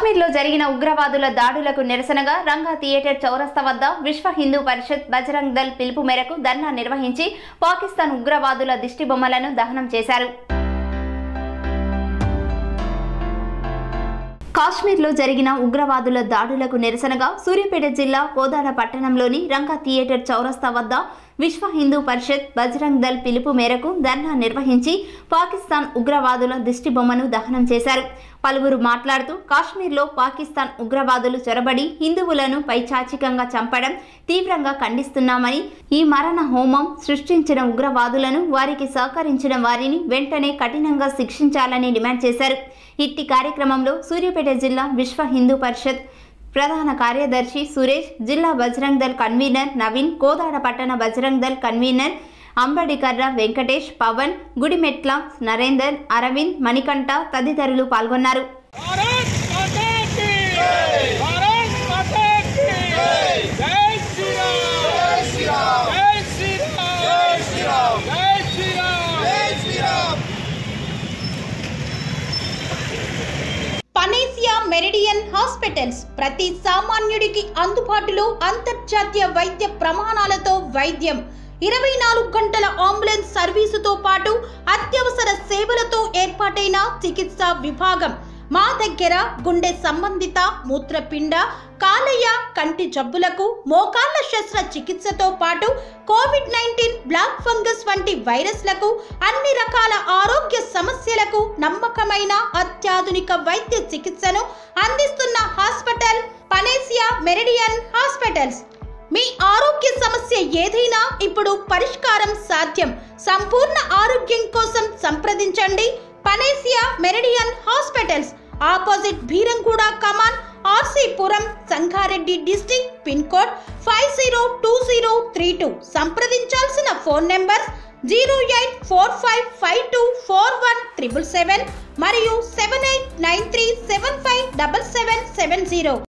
కాశ్మీర్లో జరిగిన ఉగ్రవాదుల దాడులకు నిరసనగా రంగా థియేటర్ చౌరస్తా వద్ద విశ్వ హిందూ పరిషత్ బజరంగ్ దళ్ పిలుపు మేరకు ధర్నా నిర్వహించి పాకిస్తాన్ ఉగ్రవాదుల దిష్టి బొమ్మలను దహనం చేశారు కాశ్మీర్లో జరిగిన ఉగ్రవాదుల దాడులకు నిరసనగా సూర్యాపేట జిల్లా కోదాడ పట్టణంలోని రంగా థియేటర్ చౌరస్తా వద్ద విశ్వ హిందూ పరిషత్ బజరంగ్ దళ్ పిలుపు మేరకు ధర్నా నిర్వహించి పాకిస్తాన్ ఉగ్రవాదుల దిష్టి బొమ్మను దహనం చేశారు పలువురు మాట్లాడుతూ కాశ్మీర్లో పాకిస్తాన్ ఉగ్రవాదులు చొరబడి హిందువులను పైచాచికంగా చంపడం తీవ్రంగా ఖండిస్తున్నామని ఈ మరణ హోమం సృష్టించిన ఉగ్రవాదులను వారికి సహకరించిన వారిని వెంటనే కఠినంగా శిక్షించాలని డిమాండ్ చేశారు ఇట్టి కార్యక్రమంలో సూర్యాపేట జిల్లా విశ్వ హిందూ పరిషత్ ప్రధాన కార్యదర్శి సురేష్ జిల్లా బజరంగ్ దళ్ కన్వీనర్ నవీన్ కోదాడ పట్టణ బజరంగ్ దళ్ కన్వీనర్ అంబడికర్ర వెంకటేష్ పవన్ గుడిమెట్ల నరేందర్ అరవింద్ మణికంఠ తదితరులు పాల్గొన్నారు भारत माता की भारत माता की जय श्री राम जय श्री राम जय श्री राम जय श्री राम जय Shri Ram Panacea Meridian hospitals ప్రతి సామాన్యుడికి అందుబాటులో అంతర్జాతీయ వైద్య ప్రమాణాలతో వైద్యం ఇరవై నాలుగు గంటల అంబులెన్స్ సర్వీసుతో పాటు అత్యవసర సేవలతో ఏర్పాటైన చికిత్సా విభాగం మా దగ్గర గుండె సంబంధిత మూత్రపిండ కాలేయ కంటి జబ్బులకు మోకాళ్ల శస్త్ర చికిత్సతో పాటు కోవిడ్ నైన్టీన్ బ్లాక్ ఫంగస్ వంటి వైరస్లకు అన్ని రకాల ఆరోగ్య సమస్యలకు నమ్మకమైన అత్యాధునిక వైద్య చికిత్సను అందిస్తున్న హాస్పిటల్ పనేసియా మెరిడియన్ హాస్పిటల్స్ మీ ఆరోగ్య సమస్య ఏదైనా ఇప్పుడు పరిష్కారం సాధ్యం సంపూర్ణ ఆరోగ్యం కోసం సంప్రదించండి Panacea Meridian hospitals opposite Beeramguda కమాన్ RC Puram Sangareddy district pin code five zero two zero three two సంప్రదించాల్సిన phone number zero eight four five five two four one triple seven మరియు seven eight nine three seven five double seven seven zero